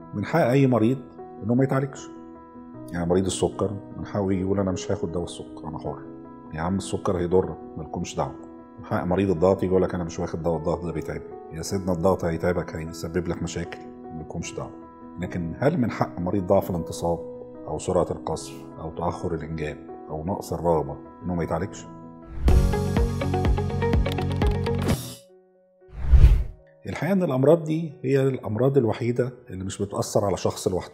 من حق اي مريض انه ما يتعالجش يعني مريض السكر من حقه يجي يقول انا مش هاخد دواء السكر انا حر يا عم السكر هيضرك مالكمش دعوه من حق مريض الضغط يجي يقول لك انا مش واخد دواء الضغط ده بيتعبني يا سيدنا الضغط هيتعبك هيسبب لك مشاكل مالكمش دعوه لكن هل من حق مريض ضعف الانتصاب او سرعه القصف او تاخر الانجاب او نقص الرغبه انه ما يتعالجش الحقيقه ان الامراض دي هي الامراض الوحيده اللي مش بتاثر على شخص لوحده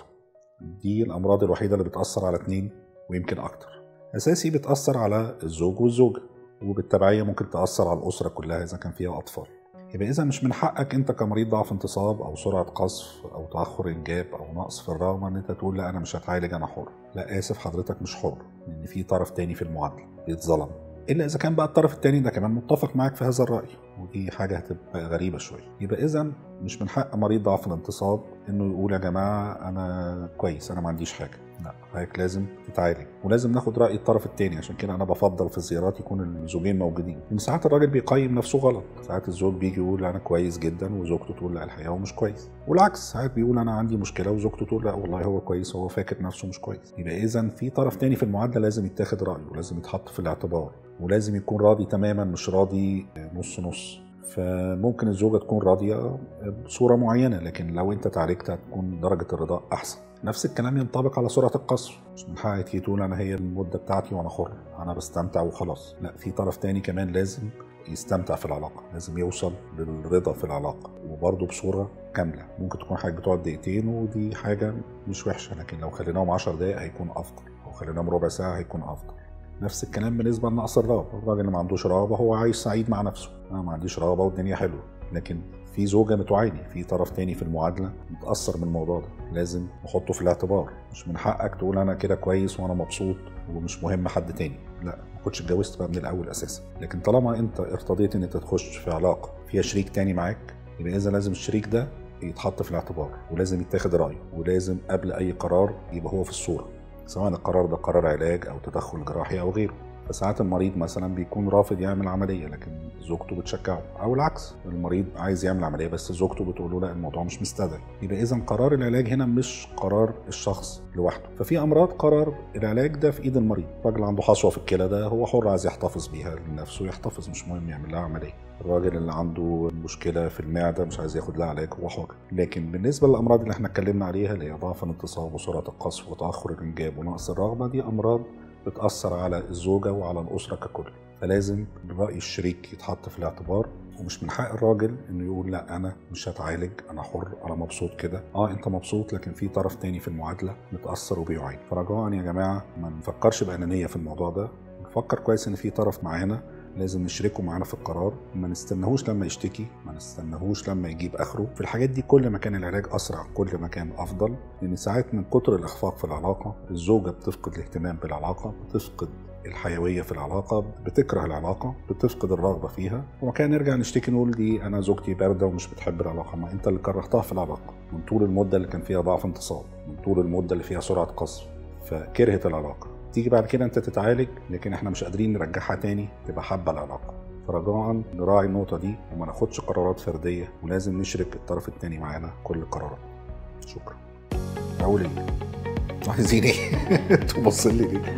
دي الامراض الوحيده اللي بتاثر على اتنين ويمكن اكتر اساسي بتاثر على الزوج والزوجه وبالتبعيه ممكن تاثر على الاسره كلها اذا كان فيها اطفال يبقى اذا مش من حقك انت كمريض ضعف انتصاب او سرعه قصف او تاخر انجاب او نقص في الرغبه ان انت تقول لا انا مش هتعالج انا حر لا اسف حضرتك مش حر لان في طرف تاني في المعادله بيتظلم الا اذا كان بقى الطرف التاني ده كمان متفق معاك في هذا الراي ودي حاجه هتبقى غريبه شويه يبقى اذا مش من حق مريض ضعف الانتصاب انه يقول يا جماعه انا كويس انا ما عنديش حاجه لا حضرتك لازم تتعالج ولازم ناخد راي الطرف التاني عشان كده انا بفضل في الزيارات يكون الزوجين موجودين لان ساعات الراجل بيقيم نفسه غلط ساعات الزوج بيجي يقول انا كويس جدا وزوجته تقول لا الحقيقه هو مش كويس والعكس ساعات بيقول انا عندي مشكله وزوجته تقول لا والله هو كويس هو فاكر نفسه مش كويس يبقى اذا في طرف تاني في المعادله لازم يتاخد رايه ولازم يتحط في الاعتبار ولازم يكون راضي تماما مش راضي نص نص فممكن الزوجه تكون راضيه بصوره معينه لكن لو انت تعالجت هتكون درجه الرضا احسن نفس الكلام ينطبق على سرعه القصر مش من حقك تيجي تقول انا هي المده بتاعتي وانا حر انا بستمتع وخلاص لا في طرف تاني كمان لازم يستمتع في العلاقه لازم يوصل للرضا في العلاقه وبرضه بصوره كامله ممكن تكون حاجه بتقعد دقيقتين ودي حاجه مش وحشه لكن لو خليناهم 10 دقائق هيكون افضل او خليناهم ربع ساعه هيكون افضل نفس الكلام بالنسبه لنقص الرغبه الراجل اللي ما عندوش رغبه هو عايش سعيد مع نفسه انا ما عنديش رغبه والدنيا حلوه لكن في زوجة بتعاني في طرف تاني في المعادلة متأثر من الموضوع ده لازم نحطه في الاعتبار مش من حقك تقول أنا كده كويس وأنا مبسوط ومش مهم حد تاني لا ما كنتش اتجوزت بقى من الأول أساسا لكن طالما أنت ارتضيت إن أنت تخش في علاقة فيها شريك تاني معاك يبقى إذا لازم الشريك ده يتحط في الاعتبار ولازم يتاخد رأيه ولازم قبل أي قرار يبقى هو في الصورة سواء القرار ده قرار علاج أو تدخل جراحي أو غيره فساعات المريض مثلا بيكون رافض يعمل عمليه لكن زوجته بتشجعه او العكس المريض عايز يعمل عمليه بس زوجته بتقول له لا الموضوع مش مستدعي يبقى اذا قرار العلاج هنا مش قرار الشخص لوحده ففي امراض قرار العلاج ده في ايد المريض الراجل عنده حصوه في الكلى ده هو حر عايز يحتفظ بيها لنفسه يحتفظ مش مهم يعمل لها عمليه الراجل اللي عنده مشكله في المعده مش عايز ياخد لها علاج هو حر لكن بالنسبه للامراض اللي احنا اتكلمنا عليها اللي هي ضعف الانتصاب وسرعه القصف وتاخر الانجاب ونقص الرغبه دي امراض بتأثر على الزوجة وعلى الأسرة ككل فلازم رأي الشريك يتحط في الاعتبار ومش من حق الراجل انه يقول لا انا مش هتعالج انا حر انا مبسوط كده اه انت مبسوط لكن في طرف تاني في المعادله متاثر وبيعاني فرجاء يا جماعه ما نفكرش بانانيه في الموضوع ده نفكر كويس ان في طرف معانا لازم نشركه معانا في القرار ما نستناهوش لما يشتكي ما نستناهوش لما يجيب اخره في الحاجات دي كل ما كان العلاج اسرع كل ما كان افضل لان ساعات من كتر الاخفاق في العلاقه الزوجه بتفقد الاهتمام بالعلاقه بتفقد الحيويه في العلاقه بتكره العلاقه بتفقد الرغبه فيها وكان نرجع نشتكي نقول دي انا زوجتي بارده ومش بتحب العلاقه ما انت اللي كرهتها في العلاقه من طول المده اللي كان فيها ضعف انتصاب من طول المده اللي فيها سرعه قصف فكرهت العلاقه تيجي بعد كده انت تتعالج لكن احنا مش قادرين نرجعها تاني تبقى حابه العلاقه فرجاء نراعي النقطة دي وما ناخدش قرارات فردية ولازم نشرك الطرف التاني معانا كل القرارات شكرا أقول ايه؟ عايزين ايه؟ تبص لي ليه؟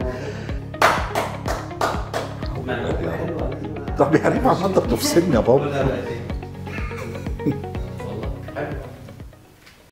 طب يا ريم عمال تفصلني يا بابا